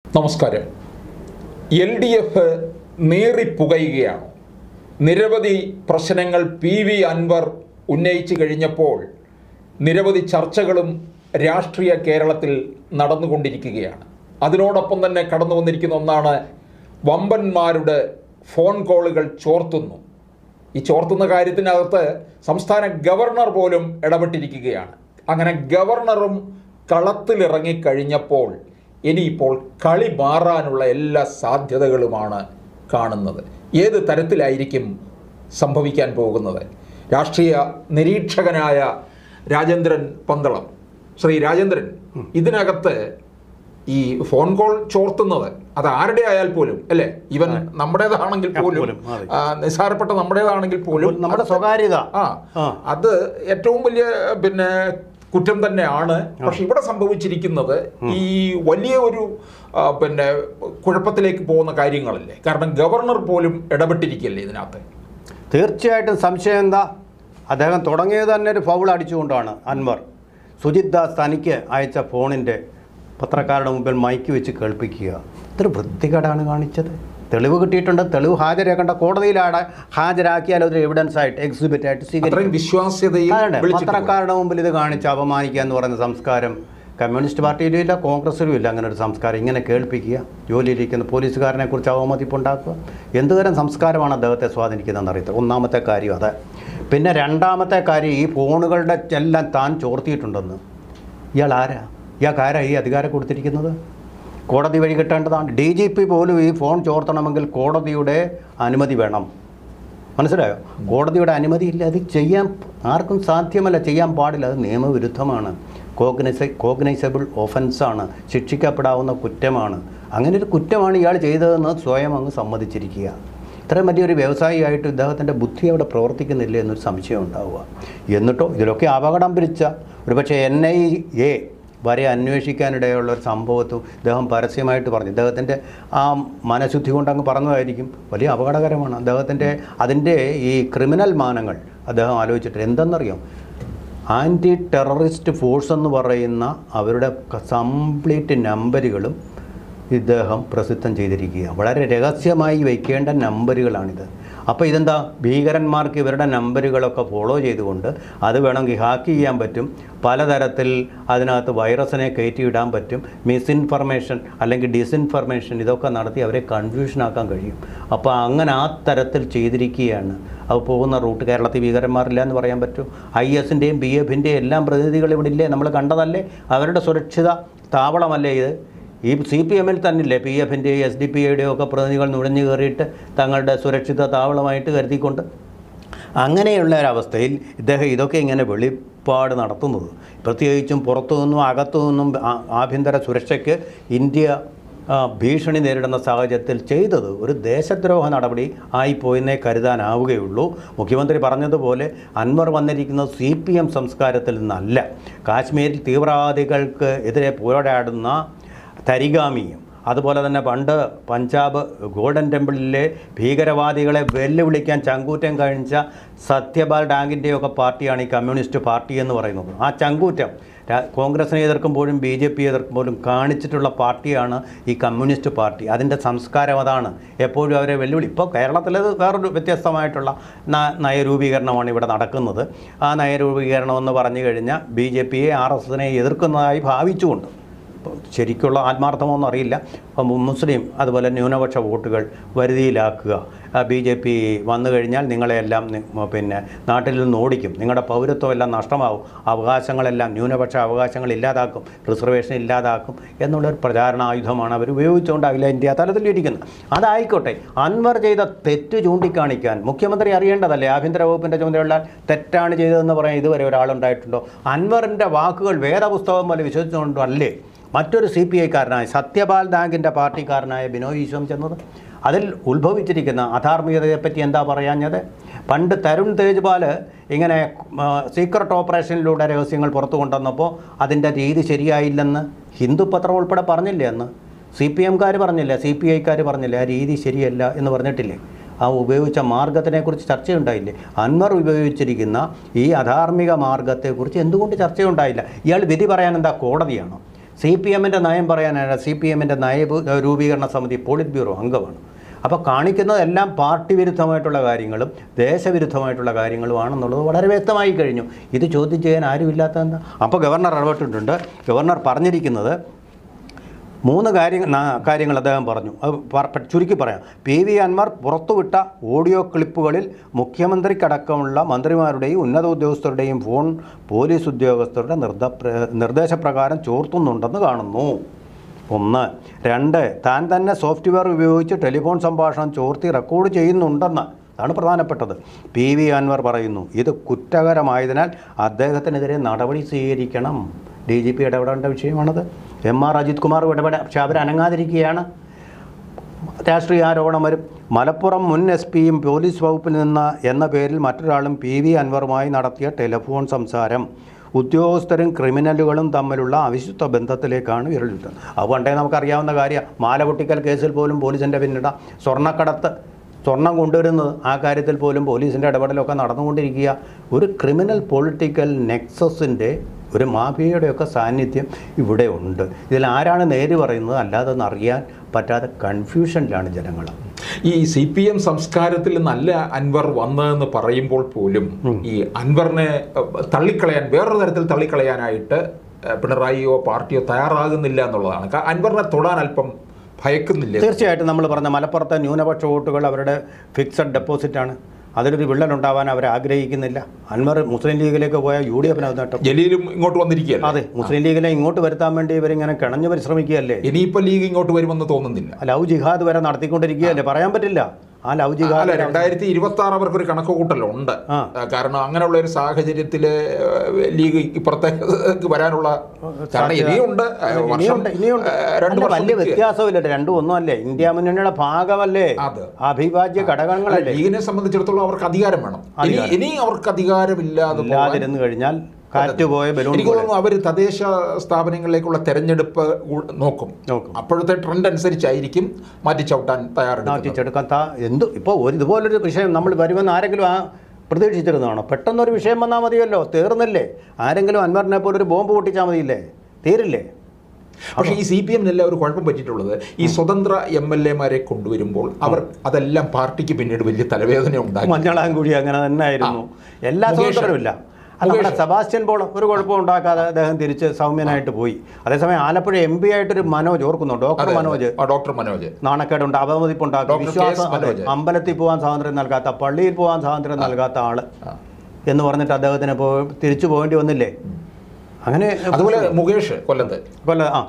നമസ്കാരം L D F നേറിപ്പുകയുകയാണ് നിരവധി പ്രശ്നങ്ങൾ പി വി അൻവർ ഉന്നയിച്ചു കഴിഞ്ഞപ്പോൾ നിരവധി ചർച്ചകളും രാഷ്ട്രീയ കേരളത്തിൽ നടന്നുകൊണ്ടിരിക്കുകയാണ് അതിനോടൊപ്പം തന്നെ കടന്നു വന്നിരിക്കുന്ന ഒന്നാണ് വമ്പന്മാരുടെ ഫോൺ കോളുകൾ ചോർത്തുന്നു ഈ ചോർത്തുന്ന കാര്യത്തിനകത്ത് സംസ്ഥാന ഗവർണർ പോലും ഇടപെട്ടിരിക്കുകയാണ് അങ്ങനെ ഗവർണറും കളത്തിലിറങ്ങിക്കഴിഞ്ഞപ്പോൾ ഇനിയിപ്പോൾ കളി മാറാനുള്ള എല്ലാ സാധ്യതകളുമാണ് കാണുന്നത് ഏത് തരത്തിലായിരിക്കും സംഭവിക്കാൻ പോകുന്നത് രാഷ്ട്രീയ നിരീക്ഷകനായ രാജേന്ദ്രൻ പന്തളം ശ്രീ രാജേന്ദ്രൻ ഇതിനകത്ത് ഈ ഫോൺ കോൾ ചോർത്തുന്നത് അത് ആരുടെ ആയാൽ പോലും അല്ലേ ഇവൻ നമ്മുടേതാണെങ്കിൽ പോലും പോലും, അതെ. ആ, നിസ്സാരപ്പെട്ട നമ്മുടേതാണെങ്കിൽ പോലും നമ്മുടെ അത് സ്വകാര്യത ആ ആ. അത് ഏറ്റവും വലിയ പിന്നെ കുറ്റം തന്നെയാണ് പക്ഷെ ഇവിടെ സംഭവിച്ചിരിക്കുന്നത് ഈ വലിയ ഒരു ആ, പിന്നെ കുഴപ്പത്തിലേക്ക് പോകുന്ന കാര്യങ്ങളല്ലേ കാരണം ഗവർണർ പോലും ഇടപെട്ടിരിക്കല്ലേ ഇതിനകത്ത് തീർച്ചയായിട്ടും സംശയം എന്താ അദ്ദേഹം തുടങ്ങിയത് തന്നെ ഒരു ഫൗൾ അടിച്ചുകൊണ്ടാണ് അൻവർ സുജിത് ദാസ് തനിക്ക് അയച്ച ഫോണിൻ്റെ പത്രക്കാരുടെ മുമ്പിൽ മൈക്ക് വെച്ച് കേൾപ്പിക്കുക ഇതൊരു വൃത്തികേടാണ് കാണിച്ചത് തെളിവ് കിട്ടിയിട്ടുണ്ട് തെളിവ് ഹാജരാക്കേണ്ട കോടതിയിലാണ് ഹാജരാക്കിയാൽ അതൊരു എവിഡൻസ് ആയിട്ട് എക്സിബിറ്റ് ആയിട്ട് സ്വീകരിക്കും അത്രയും വിശ്വാസ്യതയും അതെ വിളിച്ചിട്ട് പോയി. പത്രക്കാരുടെ മുമ്പിൽ ഇത് കാണിച്ച് അപമാനിക്കുക എന്ന് പറയുന്ന സംസ്കാരം കമ്മ്യൂണിസ്റ്റ് പാർട്ടിയിലും ഇല്ല കോൺഗ്രസിലും ഇല്ല അങ്ങനെ ഒരു സംസ്കാരം ഇങ്ങനെ കേൾപ്പിക്കുക ജോലിയിലിരിക്കുന്ന പോലീസുകാരനെ കുറിച്ച് അവമതിപ്പുണ്ടാക്കുക എന്തുതരം സംസ്കാരമാണ് അദ്ദേഹത്തെ സ്വാധീനിക്കുന്നതെന്ന് അറിയത്തില്ല ഒന്നാമത്തെ കാര്യം അത് പിന്നെ രണ്ടാമത്തെ കാര്യം ഈ ഫോണുകളുടെ എല്ലാം താൻ ചോർത്തിയിട്ടുണ്ടെന്ന് ഇയാൾ ആരാ ഇയാൾക്ക് ആരാ ഈ അധികാരം കൊടുത്തിരിക്കുന്നത് കോടതി വഴി കിട്ടേണ്ടതാണ് ഡി ജി പി പോലും ഈ ഫോൺ ചോർത്തണമെങ്കിൽ കോടതിയുടെ അനുമതി വേണം മനസ്സിലായോ കോടതിയുടെ അനുമതി ഇല്ല അത് ചെയ്യാൻ ആർക്കും സാധ്യമല്ല ചെയ്യാൻ പാടില്ല അത് നിയമവിരുദ്ധമാണ് കോഗ്നൈസ കോഗ്നൈസബിൾ ഒഫൻസാണ് ശിക്ഷിക്കപ്പെടാവുന്ന കുറ്റമാണ് അങ്ങനെ ഒരു കുറ്റമാണ് ഇയാൾ ചെയ്തതെന്ന് സ്വയം അങ്ങ് സമ്മതിച്ചിരിക്കുക ഇത്രയും വലിയൊരു വ്യവസായിയായിട്ട് ഇദ്ദേഹത്തിൻ്റെ ബുദ്ധി അവിടെ പ്രവർത്തിക്കുന്നില്ല എന്നൊരു സംശയം ഉണ്ടാവുക എന്നിട്ടോ ഇതിലൊക്കെ അപകടം പിരിച്ച ഒരുപക്ഷെ എൻ ഐ എ വരെ അന്വേഷിക്കാനിടയുള്ള ഒരു സംഭവത്തും ഇദ്ദേഹം പരസ്യമായിട്ട് പറഞ്ഞു ഇദ്ദേഹത്തിൻ്റെ ആ മനഃശുദ്ധി കൊണ്ട് അങ്ങ് പറഞ്ഞതായിരിക്കും വലിയ അപകടകരമാണ് അദ്ദേഹത്തിൻ്റെ അതിൻ്റെ ഈ ക്രിമിനൽ മാനങ്ങൾ അദ്ദേഹം ആലോചിച്ചിട്ട് എന്തെന്നറിയാം ആൻറ്റി ടെററിസ്റ്റ് ഫോഴ്സ് എന്ന് പറയുന്ന അവരുടെ കംപ്ലീറ്റ് നമ്പറുകളും ഇദ്ദേഹം പ്രസിദ്ധം ചെയ്തിരിക്കുക വളരെ രഹസ്യമായി വയ്ക്കേണ്ട നമ്പറുകളാണിത് അപ്പോൾ ഇതെന്താ ഭീകരന്മാർക്ക് ഇവരുടെ നമ്പറുകളൊക്കെ ഫോളോ ചെയ്തുകൊണ്ട് അത് വേണമെങ്കിൽ ഹാക്ക് ചെയ്യാൻ പറ്റും പലതരത്തിൽ അതിനകത്ത് വൈറസിനെ കയറ്റിയിടാൻ പറ്റും മിസ്ഇൻഫർമേഷൻ അല്ലെങ്കിൽ ഡിസ്ഇൻഫർമേഷൻ ഇതൊക്കെ നടത്തി അവരെ കൺഫ്യൂഷനാക്കാൻ കഴിയും അപ്പോൾ അങ്ങനെ ആ തരത്തിൽ ചെയ്തിരിക്കുകയാണ് അത് പോകുന്ന റൂട്ട് കേരളത്തിൽ ഭീകരന്മാരില്ല എന്ന് പറയാൻ പറ്റും ഐ എസിൻ്റെയും ബി എഫിൻ്റെയും എല്ലാം പ്രതിനിധികൾ ഇവിടെ ഇല്ലേ നമ്മൾ കണ്ടതല്ലേ അവരുടെ സുരക്ഷിത താവളമല്ലേ ഇത് ഈ സി പി എമ്മിൽ തന്നില്ലേ പി എഫിൻ്റെയും എസ് ഡി പി ഐയുടെയും ഒക്കെ പ്രതിനിധികൾ നുഴഞ്ഞു കയറിയിട്ട് തങ്ങളുടെ സുരക്ഷിത താവളമായിട്ട് കരുതിക്കൊണ്ട് അങ്ങനെയുള്ള ഒരവസ്ഥയിൽ ഇദ്ദേഹം ഇതൊക്കെ ഇങ്ങനെ വെളിപ്പാട് നടത്തുന്നത് പ്രത്യേകിച്ചും പുറത്തു നിന്നും അകത്തു നിന്നും ആ- ആഭ്യന്തര സുരക്ഷയ്ക്ക് ഇന്ത്യ ആ, ഭീഷണി നേരിടുന്ന സാഹചര്യത്തിൽ ചെയ്തത് ഒരു ദേശദ്രോഹ നടപടി ആയിപ്പോയെന്നേ കരുതാനാവുകയുള്ളൂ മുഖ്യമന്ത്രി പറഞ്ഞതുപോലെ അൻവർ വന്നിരിക്കുന്നത് സി പി എം സംസ്കാരത്തിൽ നിന്നല്ല കാശ്മീരിൽ തീവ്രവാദികൾക്ക് എതിരെ പോരാടുന്ന തരിഗാമിയും അതുപോലെ തന്നെ പണ്ട് പഞ്ചാബ് ഗോൾഡൻ ടെമ്പിളിലെ ഭീകരവാദികളെ വെല്ലുവിളിക്കാൻ ചങ്കൂറ്റം കഴിച്ച സത്യപാൽ ഡാങ്കിൻ്റെയൊക്കെ പാർട്ടിയാണ് ഈ കമ്മ്യൂണിസ്റ്റ് പാർട്ടി എന്ന് പറയുന്നത് ആ ചങ്കൂറ്റം രാ- കോൺഗ്രസിനെ എതിർക്കുമ്പോഴും ബി ജെ പി എതിർക്കുമ്പോഴും കാണിച്ചിട്ടുള്ള പാർട്ടിയാണ് ഈ കമ്മ്യൂണിസ്റ്റ് പാർട്ടി അതിൻ്റെ സംസ്കാരം അതാണ് എപ്പോഴും അവരെ വെല്ലുവിളി ഇപ്പോൾ കേരളത്തിലത് വേറൊരു വ്യത്യസ്തമായിട്ടുള്ള ന- നയരൂപീകരണമാണ് ഇവിടെ നടക്കുന്നത് ആ നയരൂപീകരണം എന്ന് പറഞ്ഞു കഴിഞ്ഞാൽ ബി ജെ പിയെ ആർ എസ് എസിനെ എതിർക്കുന്നതായി ഭാവിച്ചുകൊണ്ട് ഇപ്പോൾ ശരിക്കുള്ള ആത്മാർത്ഥമൊന്നും അറിയില്ല അപ്പം മുസ്ലിം അതുപോലെ ന്യൂനപക്ഷ വോട്ടുകൾ വരുതിയിലാക്കുക ബി ജെ പി വന്നു കഴിഞ്ഞാൽ നിങ്ങളെയെല്ലാം നി- പിന്നെ നാട്ടിൽ നിന്ന് ഓടിക്കും നിങ്ങളുടെ പൗരത്വം എല്ലാം നഷ്ടമാവും അവകാശങ്ങളെല്ലാം ന്യൂനപക്ഷ അവകാശങ്ങൾ ഇല്ലാതാക്കും റിസർവേഷൻ ഇല്ലാതാക്കും എന്നുള്ളൊരു പ്രചാരണ ആയുധമാണ് അവർ ഉപയോഗിച്ചുകൊണ്ട് അഖില ഇന്ത്യ തലത്തിലിരിക്കുന്നത് അതായിക്കോട്ടെ അൻവർ ചെയ്ത തെറ്റ് ചൂണ്ടിക്കാണിക്കാൻ മുഖ്യമന്ത്രി അറിയേണ്ടതല്ലേ ആഭ്യന്തര വകുപ്പിൻ്റെ ചുമതലയുള്ള തെറ്റാണ് ചെയ്തതെന്ന് പറയാൻ ഇതുവരെ ഒരാളുണ്ടായിട്ടുണ്ടോ അൻവറിൻ്റെ വാക്കുകൾ വേദപുസ്തകം പോലെ വിശ്വസിച്ചുകൊണ്ടല്ലേ മറ്റൊരു സി പി ഐക്കാരനായ സത്യപാൽ ബാങ്കിൻ്റെ പാർട്ടിക്കാരനായ ബിനോയ് ഈശ്വം ചെന്നത് അതിൽ ഉത്ഭവിച്ചിരിക്കുന്ന അധാർമികതയെപ്പറ്റി എന്താ പറയാഞ്ഞത് പണ്ട് തരുൺ തേജ്പാൽ ഇങ്ങനെ സീക്രട്ട് ഓപ്പറേഷനിലൂടെ രഹസ്യങ്ങൾ പുറത്തു കൊണ്ടുവന്നപ്പോൾ അതിൻ്റെ രീതി ശരിയായില്ലെന്ന് ഹിന്ദു പത്രം ഉൾപ്പെടെ പറഞ്ഞില്ലേ അന്ന് സി പി എംകാർ പറഞ്ഞില്ല സി പി ഐക്കാർ പറഞ്ഞില്ല ആ രീതി ശരിയല്ല എന്ന് പറഞ്ഞിട്ടില്ലേ ആ ഉപയോഗിച്ച മാർഗത്തിനെക്കുറിച്ച് ചർച്ചയുണ്ടായില്ലേ അൻവർ ഉപയോഗിച്ചിരിക്കുന്ന ഈ അധാർമിക മാർഗത്തെക്കുറിച്ച് എന്തുകൊണ്ട് ചർച്ചയുണ്ടായില്ല ഇയാൾ വിധി പറയാൻ എന്താ കോടതിയാണോ സി പി എമ്മിൻ്റെ നയം പറയാനാണ് സി പി എമ്മിൻ്റെ നയ രൂപീകരണ സമിതി പോളിറ്റ് ബ്യൂറോ അംഗമാണ് അപ്പോൾ കാണിക്കുന്നതെല്ലാം പാർട്ടി വിരുദ്ധമായിട്ടുള്ള കാര്യങ്ങളും ദേശവിരുദ്ധമായിട്ടുള്ള കാര്യങ്ങളുമാണെന്നുള്ളത് വളരെ വ്യക്തമായി കഴിഞ്ഞു ഇത് ചോദ്യം ചെയ്യാൻ ആരുമില്ലാത്തതെന്താ അപ്പോൾ ഗവർണർ ഇടപെട്ടിട്ടുണ്ട് ഗവർണർ പറഞ്ഞിരിക്കുന്നത് മൂന്ന് കാര്യങ്ങൾ നാ- കാര്യങ്ങൾ അദ്ദേഹം പറഞ്ഞു അത് പ- ചുരുക്കി പറയാം പി വി അൻവർ പുറത്തുവിട്ട ഓഡിയോ ക്ലിപ്പുകളിൽ മുഖ്യമന്ത്രിക്കടക്കമുള്ള മന്ത്രിമാരുടെയും ഉന്നത ഉദ്യോഗസ്ഥരുടെയും ഫോൺ പോലീസ് ഉദ്യോഗസ്ഥരുടെ നിർദ്ദ നിർദ്ദേശപ്രകാരം ചോർത്തുന്നുണ്ടെന്ന് കാണുന്നു ഒന്ന് രണ്ട് താൻ തന്നെ സോഫ്റ്റ്വെയർ ഉപയോഗിച്ച് ടെലിഫോൺ സംഭാഷണം ചോർത്തി റെക്കോർഡ് ചെയ്യുന്നുണ്ടെന്ന് അതാണ് പ്രധാനപ്പെട്ടത് പി വി അൻവർ പറയുന്നു ഇത് കുറ്റകരമായതിനാൽ അദ്ദേഹത്തിനെതിരെ നടപടി സ്വീകരിക്കണം ഡി ജി പി ഇടപെടേണ്ട വിഷയമാണത് എം ആർ അജിത് കുമാർ ഇടപെടാൻ പക്ഷെ അവർ അനങ്ങാതിരിക്കുകയാണ് രാഷ്ട്രീയ ആരോപണം വരും മലപ്പുറം മുൻ എസ് പിയും പോലീസ് വകുപ്പിൽ നിന്ന് എന്ന പേരിൽ മറ്റൊരാളും പി വി അൻവറുമായി നടത്തിയ ടെലിഫോൺ സംസാരം ഉദ്യോഗസ്ഥരും ക്രിമിനലുകളും തമ്മിലുള്ള അവിശുദ്ധ ബന്ധത്തിലേക്കാണ് വിരലിട്ടത് അത് പണ്ടേ നമുക്കറിയാവുന്ന കാര്യം മാല പൊട്ടിക്കൽ കേസിൽ പോലും പോലീസിൻ്റെ പിന്നിട സ്വർണ്ണക്കടത്ത് സ്വർണം കൊണ്ടുവരുന്നത് ആ കാര്യത്തിൽ പോലും പോലീസിൻ്റെ ഇടപെടലൊക്കെ നടന്നുകൊണ്ടിരിക്കുക ഒരു ക്രിമിനൽ പൊളിറ്റിക്കൽ നെക്സസിൻ്റെ ഒരു മാഫിയയുടെയൊക്കെ സാന്നിധ്യം ഇവിടെ ഉണ്ട് ഇതിൽ ആരാണ് നേര് പറയുന്നത് അല്ലാതെ ഒന്ന് അറിയാൻ പറ്റാതെ കൺഫ്യൂഷനിലാണ് ജനങ്ങൾ ഈ സി പി എം സംസ്കാരത്തിൽ നല്ല അൻവർ വന്നതെന്ന് പറയുമ്പോൾ പോലും ഈ അൻവറിനെ അഹ്, തള്ളിക്കളയാൻ വേറൊരു തരത്തിൽ തള്ളിക്കളയാനായിട്ട് അഹ്, പിണറായിയോ പാർട്ടിയോ തയ്യാറാകുന്നില്ല എന്നുള്ളതാണ് കാ- അൻവറിനെ തൊടാൻ അല്പം ഭയക്കുന്നില്ല തീർച്ചയായിട്ടും നമ്മൾ പറഞ്ഞ മലപ്പുറത്തെ ന്യൂനപക്ഷ വോട്ടുകൾ അവരുടെ ഫിക്സഡ് ഡെപ്പോസിറ്റാണ് അതിലൊരു വിള്ളലുണ്ടാവാൻ അവർ ആഗ്രഹിക്കുന്നില്ല അൻവർ മുസ്ലിം ലീഗിലേക്ക് പോയ യു ഡി എഫിന് അത് നേട്ടം ജലീലും ഇങ്ങോട്ട് വന്നിരിക്കുകയല്ലേ അതെ മുസ്ലിം ലീഗിനെ ഇങ്ങോട്ട് വരുത്താൻ വേണ്ടി ഇവരിങ്ങനെ കിണഞ്ഞു പരിശ്രമിക്കുകയല്ലേ ഇനിയിപ്പോ ലീഗ് ഇങ്ങോട്ട് വരുമെന്ന് തോന്നുന്നില്ല ലവ് ജിഹാദ് വരെ നടത്തിക്കൊണ്ടിരിക്കുകയല്ലേ പറയാൻ പറ്റില്ല ആ ലവ് അല്ല ജിഹാദ് രണ്ടായിരത്തി ഇരുപത്തി ആറ് അവർക്കൊരു കണക്ക് കൂട്ടലുണ്ട് ആ. ആ, കാരണം അങ്ങനെയുള്ള ഒരു സാഹചര്യത്തിൽ ലീഗ് ഇപ്പുറത്തേക്ക് വരാനുള്ള കാരണം ഇനിയുണ്ട് ആ, വർഷം ഇനിയുണ്ട് ഇനിയുണ്ട് ആ, രണ്ട് അല്ല, വർഷം വലിയ നിൽക്കുക. വ്യത്യാസമില്ല രണ്ടും ഒന്നും അല്ലേ ഇന്ത്യ മുന്നണിയുടെ ഭാഗമല്ലേ അത്. അഭിവാജ്യ ഘടകങ്ങളല്ലേ ലീഗിനെ സംബന്ധിച്ചിടത്തോളം അവർക്ക് അധികാരം വേണം ഇനി ഇനി അവർക്ക് അധികാരമില്ലാതെ പോകാൻ ഇല്ലാതിരുന്നു കഴിഞ്ഞാൽ കാറ്റുപോയ ബലൂൺ എനിക്ക് പോലെ തോന്നുന്നു അവർ തദ്ദേശ സ്ഥാപനങ്ങളിലേക്കുള്ള തെരഞ്ഞെടുപ്പ് ഉ- നോക്കും നോക്കും. അപ്പോഴത്തെ ട്രെൻഡ് അനുസരിച്ചായിരിക്കും മാറ്റിച്ചവിട്ടാൻ തയ്യാറെടുക്കുന്നത് നാട്ടിച്ചെടുക്കാൻ താ എന്തു ഇപ്പോൾ ഒരു ഇതുപോലൊരു വിഷയം നമ്മൾ വരുമെന്ന് ആരെങ്കിലും ആ പ്രതീക്ഷിച്ചിരുന്നതാണോ പെട്ടെന്നൊരു വിഷയം വന്നാൽ മതിയല്ലോ തീർന്നില്ലേ ആരെങ്കിലും അൻവറിനെ പോലെ ഒരു ബോംബ് പൊട്ടിച്ചാൽ മതിയില്ലേ തീരില്ലേ പക്ഷേ ഈ സി പി എമ്മിനെല്ലാം ഒരു കുഴപ്പം പറ്റിയിട്ടുള്ളത് ഈ സ്വതന്ത്ര എം എൽ എമാരെ കൊണ്ടുവരുമ്പോൾ അവർ അതെല്ലാം പാർട്ടിക്ക് പിന്നീട് വലിയ തലവേദന ഉണ്ടാക്കി മഞ്ഞളാങ്കുഴി അങ്ങനെ തന്നെ ആയിരുന്നു എല്ലാ മുകേഷ്. സ്വതന്ത്രമില്ല അത് നമ്മുടെ സെബാസ്റ്റ്യൻ പോൾ ഒരു കുഴപ്പവും ഉണ്ടാക്കാതെ അദ്ദേഹം തിരിച്ച് സൗമ്യനായിട്ട് പോയി അതേസമയം ആലപ്പുഴ എം പി ആയിട്ടൊരു മനോജ് ഓർക്കുന്നു ഡോക്ടർ അതെ, മനോജ് ആ, ഡോക്ടർ മനോജ് നാണക്കേടുണ്ട് അവമതിപ്പുണ്ടാക്കി ഡോക്ടർ കെ. എസ്. വിശ്വാസം അതെ, മനോജ്. അമ്പലത്തിൽ പോകാൻ സ്വാതന്ത്ര്യം നൽകാത്ത പള്ളിയിൽ പോകാൻ സ്വാതന്ത്ര്യം നൽകാത്ത ആള് എന്ന് പറഞ്ഞിട്ട് അദ്ദേഹത്തിന് പോ തിരിച്ചു പോകേണ്ടി വന്നില്ലേ അങ്ങനെ അതുപോലെ മുകേഷ് കൊല്ലത്ത് കൊല്ല ആ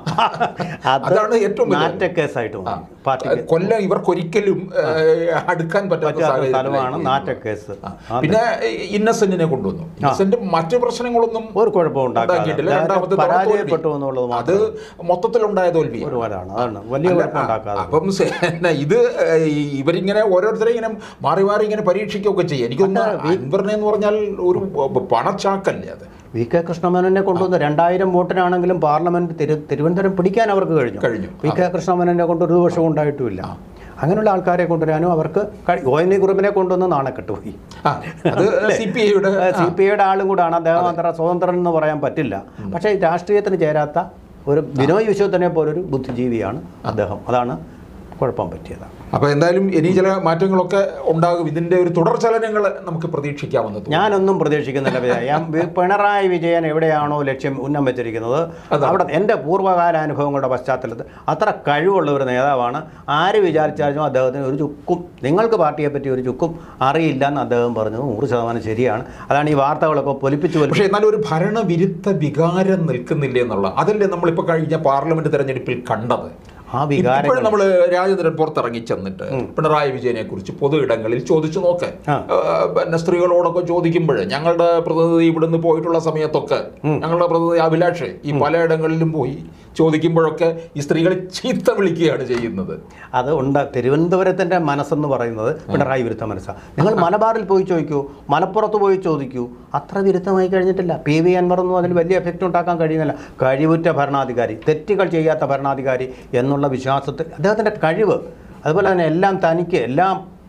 അത് അതാണ് ഏറ്റവും വലിയ നാറ്റ കേസായിട്ട് ആ. മാറി പാർട്ടിക്ക് കൊല്ലം ഇവർക്കൊരിക്കലും ഏഹ്, അടുക്കാൻ പറ്റാത്ത പറ്റാത്ത സാഹചര്യത്തിലായി സ്ഥലമാണ് പോയി. നാറ്റ കേസ് ആ. പിന്നെ ഇന്നസെന്റിനെ കൊണ്ടുവന്നു ഇന്നസെന്റ് മറ്റു പ്രശ്നങ്ങളൊന്നും ഒരു കുഴപ്പവും ഉണ്ടാക്കാതെ ഉണ്ടാക്കിയിട്ടില്ല അദ്ദേഹത്തെ രണ്ടാമത്തെ തവണ തോൽവി. പരാജയപ്പെട്ടു എന്നുള്ളത് അത് മാത്രം മൊത്തത്തിലുണ്ടായ തോൽവി ഒരുപാടാണ് അതാണ് വലിയ കുഴപ്പം ഉണ്ടാക്കാതെ അപ്പം സെ- എന്നാ ഇത് ഏഹ്, ഈ ഇവരിങ്ങനെ ഓരോരുത്തരെ ഇങ്ങനെ മാറി മാറി ഇങ്ങനെ പരീക്ഷിക്കുകയൊക്കെ ചെയ്യും എനിക്കൊന്ന് അൻവറിനെ എന്ന് പറഞ്ഞാൽ ഒരു പണച്ചാക്കല്ലേ അത് വി കെ കൃഷ്ണമേനോനെ കൊണ്ടുവന്ന് രണ്ടായിരം വോട്ടിനാണെങ്കിലും പാർലമെന്റ് തിരു തിരുവനന്തപുരം പിടിക്കാൻ അവർക്ക് കഴിഞ്ഞു കഴിഞ്ഞു. വി കെ കൃഷ്ണമേനോനെ കൊണ്ട് ഒരു ദോഷവും ഉണ്ടായിട്ടുമില്ല അങ്ങനെയുള്ള ആൾക്കാരെ കൊണ്ടുവരാനും അവർക്ക് കഴി- ഒ എൻ ഇ കുറുപ്പിനെ കൊണ്ടുവന്ന് നാണക്കെട്ട് പോയി ആ, അത് സി പി ഐയുടെ സി പി ഐയുടെ ആളും കൂടാണ് അദ്ദേഹം അത്ര സ്വതന്ത്രൻ എന്ന് പറയാൻ പറ്റില്ല പക്ഷേ രാഷ്ട്രീയത്തിന് ചേരാത്ത ഒരു ബിനോയ് വിശ്വത്തിനെ പോലൊരു ബുദ്ധിജീവിയാണ് അദ്ദേഹം അതാണ് കുഴപ്പം പറ്റിയത് അപ്പൊ എന്തായാലും ഇനി ചില മാറ്റങ്ങളൊക്കെ ഉണ്ടാകും ഇതിന്റെ ഒരു തുടർചലനങ്ങൾ നമുക്ക് പ്രതീക്ഷിക്കാമെന്ന് തോന്നുന്നു ഞാനൊന്നും പ്രതീക്ഷിക്കുന്നില്ല വിജയൻ. ഞാൻ വി- പിണറായി വിജയൻ എവിടെയാണോ ലക്ഷ്യം ഉന്നം വെച്ചിരിക്കുന്നത് അവിടെ എൻ്റെ പൂർവ്വകാല അനുഭവങ്ങളുടെ പശ്ചാത്തലത്തിൽ അത്ര കഴിവുള്ള ഒരു നേതാവാണ് ആര് വിചാരിച്ചാലും അദ്ദേഹത്തിന് ഒരു ചുക്കും നിങ്ങൾക്ക് പാർട്ടിയെ പറ്റി ഒരു ചുക്കും അറിയില്ല എന്ന് അദ്ദേഹം പറഞ്ഞത് നൂറ് ശതമാനം ശരിയാണ് അതാണ് ഈ വാർത്തകളൊക്കെ പൊലിപ്പിച്ച് പൊലിപ്പിച്ച് പക്ഷേ എന്നാലും ഒരു ഭരണവിരുദ്ധ വികാരം നിൽക്കുന്നില്ല എന്നുള്ള അതല്ലേ നമ്മളിപ്പോൾ കഴിഞ്ഞ പാർലമെന്റ് തെരഞ്ഞെടുപ്പിൽ കണ്ടത് ആ വികാരം ഇപ്പോഴും നമ്മൾ രാജേന്ദ്രൻ പുറത്തിറങ്ങി ചെന്നിട്ട് പിണറായി വിജയനെ കുറിച്ച് പൊതു ഇടങ്ങളിൽ ചോദിച്ചു നോക്ക് ആ. ഏഹ് പിന്നെ സ്ത്രീകളോടൊക്കെ ചോദിക്കുമ്പോൾ ഞങ്ങളുടെ പ്രതിനിധി ഇവിടുന്ന് പോയിട്ടുള്ള സമയത്തൊക്കെ ഞങ്ങളുടെ പ്രതിനിധി അഭിലാഷ് ഈ പലയിടങ്ങളിലും പോയി ചോദിക്കുമ്പോഴൊക്കെ ഈ സ്ത്രീകളെ ചീത്ത വിളിക്കുകയാണ് ചെയ്യുന്നത് അത് ഉണ്ട് തിരുവനന്തപുരത്തിൻ്റെ മനസ്സെന്ന് പറയുന്നത് പിണറായി വിരുദ്ധ മനസ്സാണ് നിങ്ങൾ മലബാറിൽ പോയി ചോദിക്കൂ മലപ്പുറത്ത് പോയി ചോദിക്കൂ അത്ര വിരുദ്ധമായി കഴിഞ്ഞിട്ടില്ല പി വി അൻവറൊന്നും അതിൽ വലിയ എഫക്റ്റ് ഉണ്ടാക്കാൻ കഴിയുന്നില്ല കഴിവുറ്റ ഭരണാധികാരി തെറ്റുകൾ ചെയ്യാത്ത ഭരണാധികാരി എന്നുള്ള വിശ്വാസത്തിൽ അദ്ദേഹത്തിൻ്റെ കഴിവ് അതുപോലെ തന്നെ എല്ലാം തനിക്ക് എല്ലാം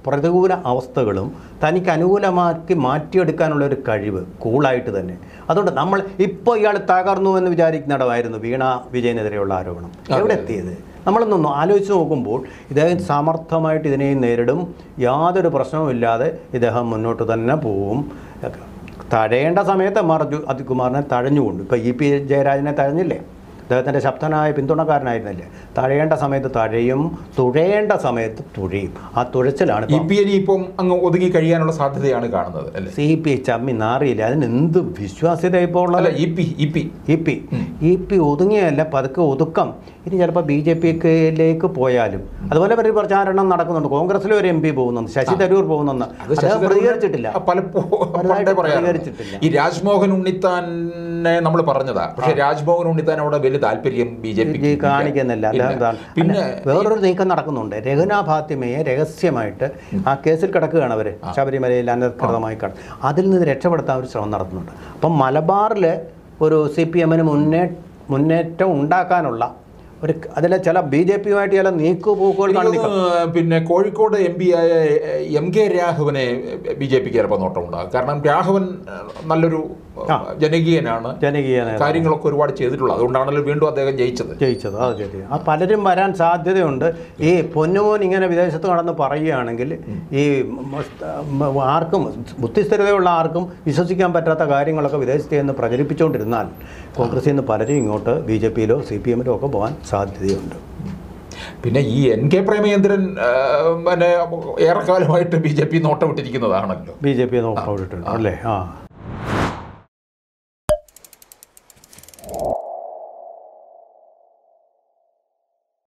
പ്രതികൂല അവസ്ഥകളും തനിക്ക് അനുകൂലമാക്കി മാറ്റിയെടുക്കാനുള്ള ഒരു കഴിവ് കൂളായിട്ട് തന്നെ അതുകൊണ്ട് നമ്മൾ ഇപ്പോൾ ഇയാൾ തകർന്നു എന്ന് വിചാരിക്കുന്നിടമായിരുന്നു വീണ വിജയനെതിരെയുള്ള ആരോപണം എവിടെ എത്തിയത് നമ്മളൊന്നൊന്ന് ആലോചിച്ച് നോക്കുമ്പോൾ ഇദ്ദേഹം സമർത്ഥമായിട്ട് ഇതിനെ നേരിടും യാതൊരു പ്രശ്നവുമില്ലാതെ ഇദ്ദേഹം മുന്നോട്ട് തന്നെ പോവും തഴയേണ്ട സമയത്ത് എം ആർ അതികുമാറിനെ തഴഞ്ഞുകൊണ്ട് ഇപ്പോൾ ഇ പി ജയരാജനെ തഴഞ്ഞില്ലേ അദ്ദേഹത്തിൻ്റെ ശബ്ദനായ പിന്തുണക്കാരനായിരുന്നില്ലേ തഴയേണ്ട സമയത്ത് തഴയും തുഴയേണ്ട സമയത്ത് തുഴയും ആ തുഴച്ചിലാണ് ഇ പി എനി ഇപ്പം അങ്ങ് ഒതുങ്ങി കഴിയാനുള്ള സാധ്യതയാണ് കാണുന്നത് അല്ലേ സി പി ചമ്മി നാറിയില്ല അതിന് എന്ത് വിശ്വാസ്യത ഇപ്പോൾ ഉള്ളത് അല്ല E P E P E P E P ഒതുങ്ങിയല്ല പതുക്കെ ഒതുക്കം ഇനി ചിലപ്പോൾ ബി ജെ പിയിലേക്ക് പോയാലും അതുപോലെ ഒരു പ്രചാരണം നടക്കുന്നുണ്ട് കോൺഗ്രസ്സിൽ ഒരു എം പി പോകുന്നുണ്ട് ശശി തരൂർ പോകുന്നെന്ന് അത് അദ്ദേഹം ശശി പ്രതികരിച്ചിട്ടില്ല തരൂർ പലപ്പോഴും വലുതായിട്ട് പണ്ടേ പറയാറുണ്ട്. പ്രതികരിച്ചിട്ടില്ല. ഈ രാജ്മോഹൻ ഉണ്ണിത്താനെ നമ്മൾ പറഞ്ഞതാ പക്ഷെ രാജ്മോഹൻ ഉണ്ണിത്താൻ അവിടെ വലിയ താല്പര്യം ബി ജെ ഈ കാണിക്കുന്നില്ല അദ്ദേഹം എന്താണ് പിന്നെ അല്ല, വേറൊരു നീക്കം നടക്കുന്നുണ്ട് രഘുന ഫാത്തിമയെ രഹസ്യമായിട്ട് ആ കേസിൽ കിടക്കുകയാണ് അവർ ശബരിമലയിൽ അനധികൃതമായി കട അതിൽ നിന്ന് രക്ഷപ്പെടുത്താൻ ഒരു ശ്രമം നടത്തുന്നുണ്ട് അപ്പം മലബാറിൽ ഒരു സി പി എമ്മിന് മുന്നേ മുന്നേറ്റം ഉണ്ടാക്കാനുള്ള ഒരു അതിലെ ചില ബി ജെ പിയുമായിട്ട് ചില നീക്കുപോക്കുകൾ എനിക്ക് കാണിക്കും തോന്നുന്നു, പിന്നെ കോഴിക്കോട് എം പി ആയ എം കെ രാഘവനെ ബി ജെ പിക്ക് ചിലപ്പോൾ നോട്ടമുണ്ടാകും കാരണം രാഘവൻ ഏഹ്, നല്ലൊരു ഏഹ്, ആ. ജനകീയനാണ് ജനകീയ നേതാവ്. കാര്യങ്ങളൊക്കെ ഒരുപാട് ചെയ്തിട്ടുള്ളത് അതുകൊണ്ടാണല്ലോ വീണ്ടും അദ്ദേഹം ജയിച്ചത് ജയിച്ചത് അത് ശരി ആ പലരും വരാൻ സാധ്യതയുണ്ട് ഈ പൊന്നുമോൻ ഇങ്ങനെ വിദേശത്ത് കടന്ന് പറയുകയാണെങ്കിൽ ഈ മസ്ത- മ- ആർക്കും ബുദ്ധിസ്ഥിരതയുള്ള ആർക്കും വിശ്വസിക്കാൻ പറ്റാത്ത കാര്യങ്ങളൊക്കെ വിദേശത്ത് നിന്ന് പ്രചരിപ്പിച്ചുകൊണ്ടിരുന്നാൽ കോൺഗ്രസിൽ നിന്ന് പലരും ഇങ്ങോട്ട് ബി ജെ പിയിലോ സി പി എമ്മിലോ ഒക്കെ പോകാൻ സാധ്യതയുണ്ട് പിന്നെ ഈ എൻ കെ പ്രേമചന്ദ്രൻ ഏഹ്, പിന്നെ ഏറെക്കാലമായിട്ട് ബി ജെ പി നോട്ടമിട്ടിരിക്കുന്നതാണല്ലോ ബി ജെ പി നോക്കിയിട്ടുണ്ട് അല്ലേ ആ